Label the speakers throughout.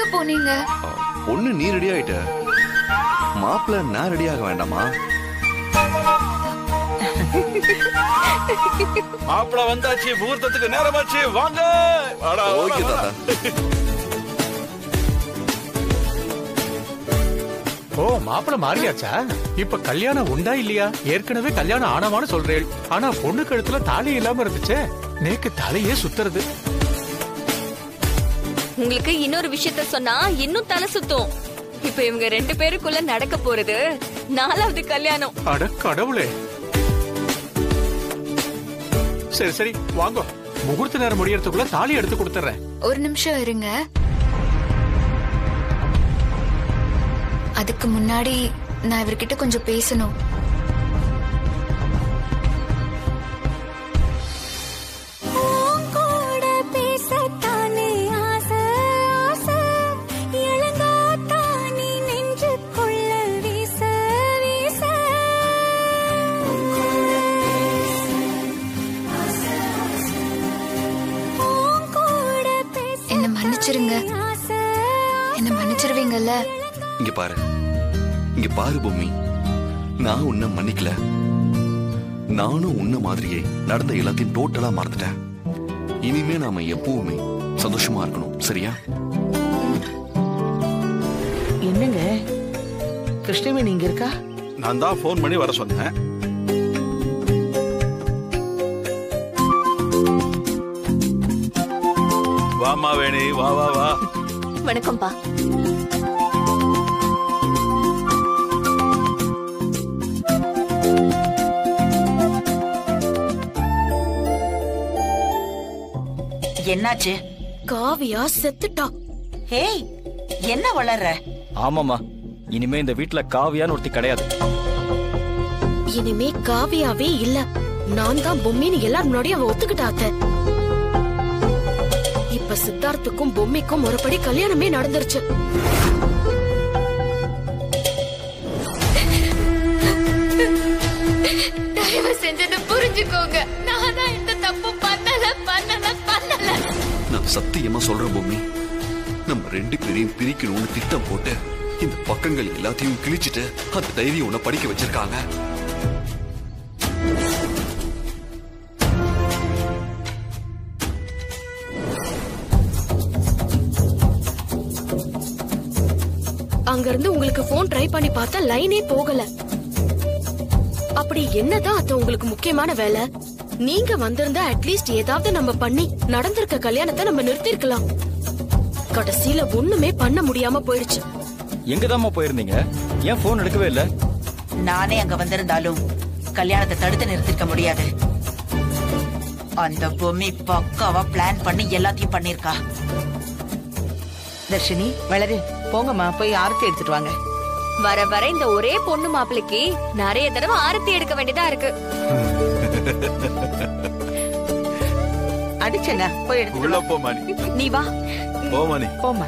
Speaker 1: போனீங்க
Speaker 2: பொண்ணு நீ ரெடி ஆயிட்ட மாப்பிள்ள நான் ரெடி ஆக வேண்டாமா
Speaker 3: மாப்பிள வந்தாச்சு முகூர்த்தத்துக்கு நேரமாச்சு வாங்க வாடா, வாடா,
Speaker 2: ஓகே
Speaker 3: வாடா.
Speaker 2: தாத்தா
Speaker 4: ஓ மாப்பிள மாறியாச்சா இப்ப கல்யாணம் உண்டா இல்லையா ஏற்கனவே கல்யாணம் ஆனவான்னு சொல்றேன் ஆனா பொண்ணு கழுத்துல தாலி இல்லாம இருந்துச்சே நேக்கு தலையே சுத்துறது
Speaker 5: உங்களுக்கு இன்னொரு விஷயத்த சொன்னா இன்னும் தலை சுத்தும் இப்ப இவங்க ரெண்டு பேருக்குள்ள நடக்க போறது நாலாவது கல்யாணம்
Speaker 4: அட கடவுளே சரி சரி வாங்க முகூர்த்த நேரம் முடியறதுக்குள்ள தாலி எடுத்து கொடுத்துறேன்
Speaker 1: ஒரு நிமிஷம் இருங்க அதுக்கு முன்னாடி நான் இவர்கிட்ட கொஞ்சம் பேசணும்
Speaker 6: கூட பேசத்தானே ஆசை ஆசை இளங்காத்தானி நெஞ்சுக்குள்ள வீச வீச உன் கூட பேச
Speaker 1: என்ன மன்னிச்சிருங்க
Speaker 6: ஆசை
Speaker 1: என்ன மன்னிச்சிருவீங்கல்ல
Speaker 2: இங்க பாரு இங்க பாரு பூமி நான் உன்னை மன்னிக்கல நானும் உன்ன மாதிரியே நடந்த எல்லாத்தையும் டோட்டலா மறந்துட்டேன் இனிமே நாம எப்பவுமே சந்தோஷமா இருக்கணும் சரியா
Speaker 7: என்னங்க கிருஷ்ணவேணி இங்க இருக்கா
Speaker 3: நான் தான் ஃபோன் பண்ணி வர சொன்னேன் வாமா வேணி வா வா வா
Speaker 5: வணக்கம்ப்பா
Speaker 7: என்னாச்சு
Speaker 8: காவியா செத்துட்டா
Speaker 7: ஹேய் என்ன வளர்ற
Speaker 9: ஆமாமா இனிமே இந்த வீட்ல காவியான்னு ஒருத்தி கிடையாது
Speaker 8: இனிமே காவியாவே இல்ல நான் தான் பொம்மின்னு எல்லாரும் முன்னாடி அவ ஒத்துக்கிட்டாத்த இப்ப சித்தார்த்துக்கும் பொம்மிக்கும் ஒருபடி கல்யாணமே நடந்துருச்சு
Speaker 1: தயவு செஞ்சதை புரிஞ்சுக்கோங்க நான் தான் இந்த தப்பு பண்ணல பண்ணல பண்ணல
Speaker 2: நான் சத்தியமா சொல்றேன் பூமி நம்ம ரெண்டு பேரையும் பிரிக்கணும்னு திட்டம் போட்டு இந்த பக்கங்கள் எல்லாத்தையும் கிழிச்சிட்டு அந்த டைரி உன்னை படிக்க வச்சிருக்காங்க
Speaker 8: அங்க இருந்து உங்களுக்கு போன் ட்ரை பண்ணி பார்த்தா லைனே போகல அப்படி என்னதான் அத்த உங்களுக்கு முக்கியமான வேலை நீங்க வந்திருந்தா அட்லீஸ்ட் ஏதாவது நம்ம பண்ணி நடந்திருக்க கல்யாணத்தை நம்ம நிறுத்திருக்கலாம் கடைசியில ஒண்ணுமே பண்ண முடியாம போயிடுச்சு
Speaker 9: எங்கதாம்மா போயிருந்தீங்க ஏன் போன் எடுக்கவே இல்ல
Speaker 7: நானே அங்க வந்திருந்தாலும் கல்யாணத்தை தடுத்து நிறுத்திருக்க முடியாது அந்த பொம்மி பக்காவா பிளான் பண்ணி எல்லாத்தையும் பண்ணிருக்கா தர்ஷினி வளரு போங்கம்மா போய் ஆரத்தி எடுத்துட்டு வாங்க
Speaker 5: வர வர இந்த ஒரே பொண்ணு மாப்பிளைக்கு நிறைய தடவை ஆரத்தி எடுக்க வேண்டியதா இருக்கு
Speaker 7: அடிச்சேங்க போய் எடுத்துட்டு
Speaker 3: உள்ள
Speaker 7: வா.
Speaker 3: போ மணி
Speaker 5: நீ வா
Speaker 3: போ மணி
Speaker 7: போம்மா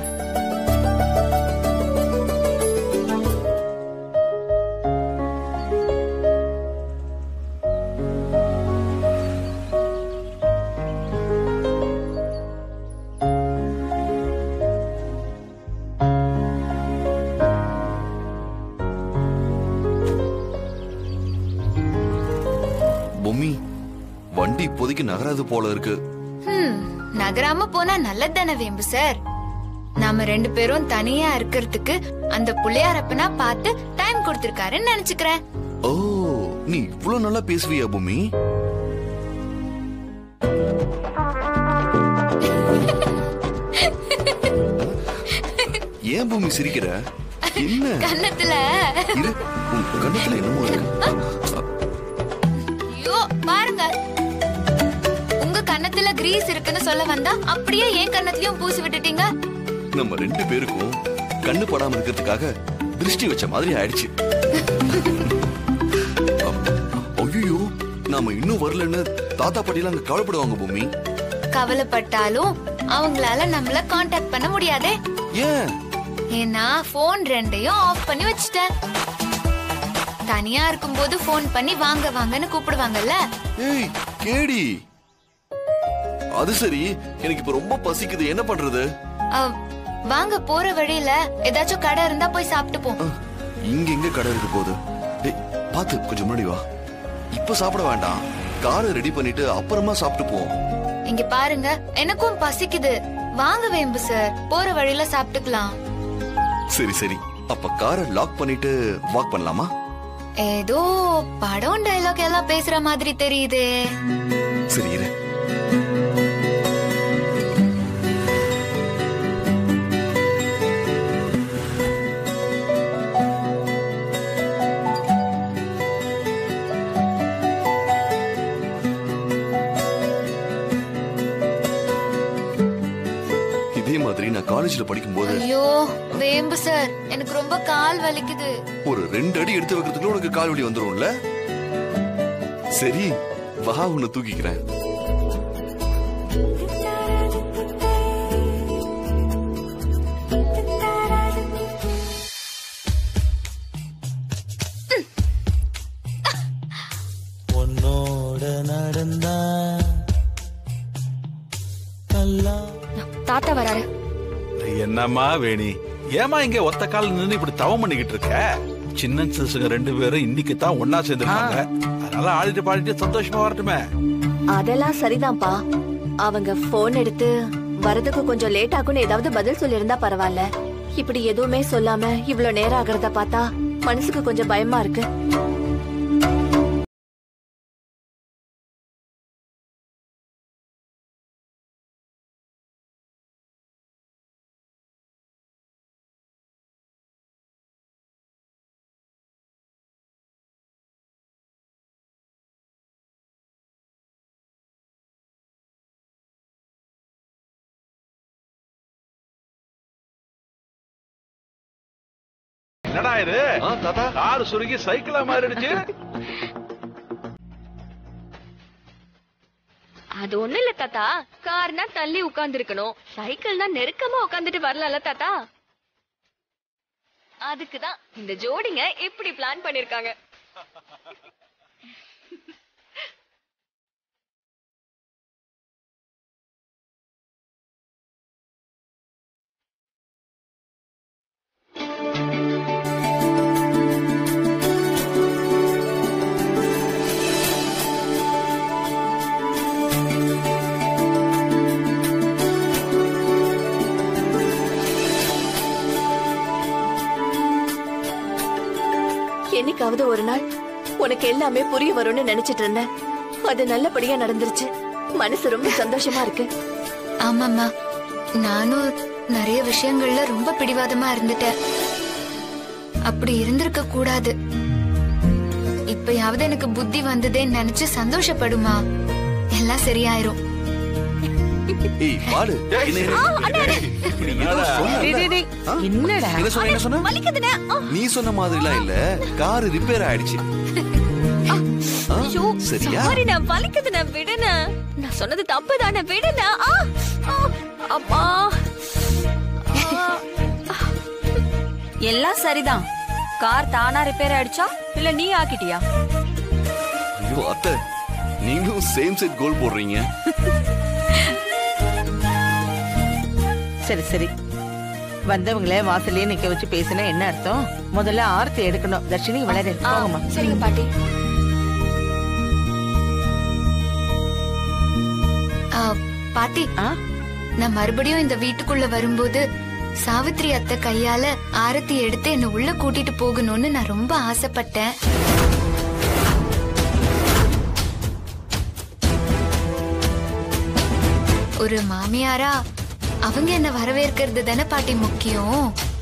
Speaker 2: பொம்மி வண்டி இப்போதைக்கு நகராது போல இருக்கு
Speaker 1: ஹம், நகராம போனா நல்லது தானே வேம்பு சார் நாம ரெண்டு பேரும் தனியா இருக்கிறதுக்கு அந்த புள்ளையாரப்பனா பார்த்து டைம் கொடுத்திருக்காருன்னு நினைச்சுக்கிறேன்
Speaker 2: ஓ நீ இவ்வளவு நல்லா பேசுவியா பூமி ஏன் பூமி சிரிக்கிற என்ன
Speaker 1: கன்னத்துல
Speaker 2: இரு உன் கண்ணத்துல என்னமோ இருக்கு
Speaker 1: ஐயோ பாருங்க உங்க கன்னத்துல கிரீஸ் இருக்குன்னு சொல்ல வந்தா அப்படியே என் கன்னத்துலயும் பூசி விட்டுட்டீங்க
Speaker 2: நம்ம ரெண்டு பேருக்கும் கண்ணு படாம இருக்கிறதுக்காக திருஷ்டி வச்ச மாதிரி ஆயிடுச்சு ஐயோ நாம இன்னும் வரலன்னு தாத்தா பாட்டிலாம் அங்க கவலைப்படுவாங்க பூமி
Speaker 1: கவலைப்பட்டாலும் அவங்களால நம்மள காண்டாக்ட் பண்ண முடியாதே
Speaker 2: ஏன்
Speaker 1: ஏன்னா போன் ரெண்டையும் ஆஃப் பண்ணி வச்சுட்டேன் தனியா இருக்கும்போது போன் பண்ணி வாங்க வாங்கன்னு கூப்பிடுவாங்கல்ல
Speaker 2: ஏய் கேடி அது சரி எனக்கு இப்ப ரொம்ப பசிக்குது என்ன பண்றது
Speaker 1: அஹ், வாங்க போற வழியில ஏதாச்சும் கடை இருந்தா போய் சாப்பிட்டு போ
Speaker 2: இங்க எங்க கடை இருக்கு போகுது ஏய் பாத்து கொஞ்சம் முன்னாடி வா இப்ப சாப்பிட வேண்டாம் காரை ரெடி பண்ணிட்டு அப்புறமா சாப்பிட்டு போவோம்
Speaker 1: இங்க பாருங்க எனக்கும் பசிக்குது வாங்க வேம்பு சார் போற வழியில சாப்பிட்டுக்கலாம்
Speaker 2: சரி சரி அப்ப காரை லாக் பண்ணிட்டு வாக் பண்ணலாமா
Speaker 1: ஏதோ படம் டைலாக் எல்லாம் பேசுற மாதிரி தெரியுதே
Speaker 2: சரி இரு இதே மாதிரி நான் காலேஜ்ல படிக்கும்போது
Speaker 1: ஐயோ வேம்பு சார் எனக்கு ரொம்ப கால் வலிக்குது
Speaker 2: ஒரு ரெண்டு அடி எடுத்து வைக்கிறதுக்குள்ள உனக்கு கால் வலி வந்துரும்ல சரி வா உன்னை தூக்கிக்கிறேன்
Speaker 10: உன்னோட நடந்தா கல்லா
Speaker 5: தாத்தா வராரு
Speaker 3: என்னம்மா வேணி ஏமா இங்க ஒத்த கால நின்னு இப்படி தவம் பண்ணிக்கிட்டு இருக்க சின்ன சிசுங்க ரெண்டு பேரும் இன்னைக்கு தான் ஒன்னா சேர்ந்துருக்காங்க அதனால ஆடிட்டு பாடிட்டு சந்தோஷமா வரட்டுமே
Speaker 11: அதெல்லாம் சரிதான்ப்பா அவங்க போன் எடுத்து வரதுக்கு கொஞ்சம் லேட் ஆகும்னு ஏதாவது பதில் சொல்லியிருந்தா பரவாயில்ல இப்படி எதுவுமே சொல்லாம இவ்ளோ நேரம் ஆகுறத பார்த்தா மனசுக்கு கொஞ்சம் பயமா இருக்கு
Speaker 3: என்னடா இது
Speaker 2: தாத்தா
Speaker 3: கார் சுருங்கி சைக்கிளா மாறிடுச்சு
Speaker 5: அது ஒண்ணு இல்ல தாத்தா கார்னா தள்ளி உட்கார்ந்து இருக்கணும் சைக்கிள்னா நெருக்கமா உட்கார்ந்துட்டு வரலாம்ல தாத்தா அதுக்குதான் இந்த ஜோடிங்க இப்படி பிளான் பண்ணிருக்காங்க
Speaker 11: என்னைக்காவது ஒரு நாள் உனக்கு எல்லாமே புரிய வரும்னு நினைச்சிட்டு இருந்தேன் அது நல்லபடியா நடந்துருச்சு மனசு ரொம்ப சந்தோஷமா இருக்கு
Speaker 1: ஆமாம்மா நானும் நிறைய விஷயங்கள்ல ரொம்ப பிடிவாதமா இருந்துட்டேன் அப்படி இருந்திருக்க கூடாது இப்பயாவது எனக்கு புத்தி வந்ததேன்னு நினைச்சு சந்தோஷப்படுமா எல்லாம் சரியாயிரும்
Speaker 2: ஏய் பாடு
Speaker 3: என்னடா?
Speaker 2: என்னடா என்ன சொன்ன என்ன சொன்ன நீ சொன்ன மாதிரிலாம் இல்ல கார் ரிப்பேர் ஆயிடுச்சு ஆ, சரியா
Speaker 5: சாரி நான் வலிக்குது நான் விடுன நான் சொன்னது தப்பு தானே விடுன அப்பா
Speaker 12: எல்லாம் சரிதான் கார் தானா ரிப்பேர் ஆயிடுச்சா இல்ல நீ ஆக்கிட்டியா
Speaker 2: ஐயோ அத்தை நீங்களும் சேம் செட் கோல் போடுறீங்க
Speaker 7: சரி சரி வந்தவங்கள வாசல்லயே நிக்க வச்சு பேசினா என்ன அர்த்தம் முதல்ல ஆர்த்தி எடுக்கணும் தர்ஷினி வளரு போங்கம்மா
Speaker 5: சரிங்க பாட்டி
Speaker 1: ஆ, பாட்டி நான் மறுபடியும் இந்த வீட்டுக்குள்ள வரும்போது சாவித்ரி அத்தை கையால ஆரத்தி எடுத்து என்ன உள்ள கூட்டிட்டு போகணும்னு நான் ரொம்ப ஆசைப்பட்டேன் ஒரு மாமியாரா அவங்க என்ன வரவேற்கிறது தானே பாட்டி முக்கியம்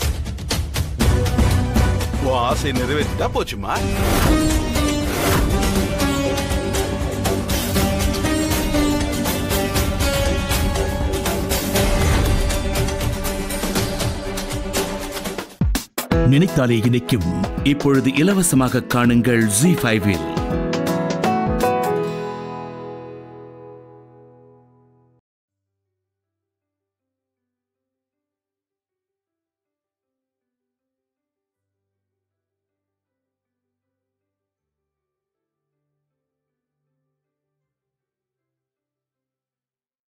Speaker 3: உன் ஆசை நிறைவேற்றிட்டா போச்சுமா
Speaker 13: நினைத்தாலே இணைக்கும் இப்பொழுது இலவசமாக காணுங்கள் ஜி ஃபைவில்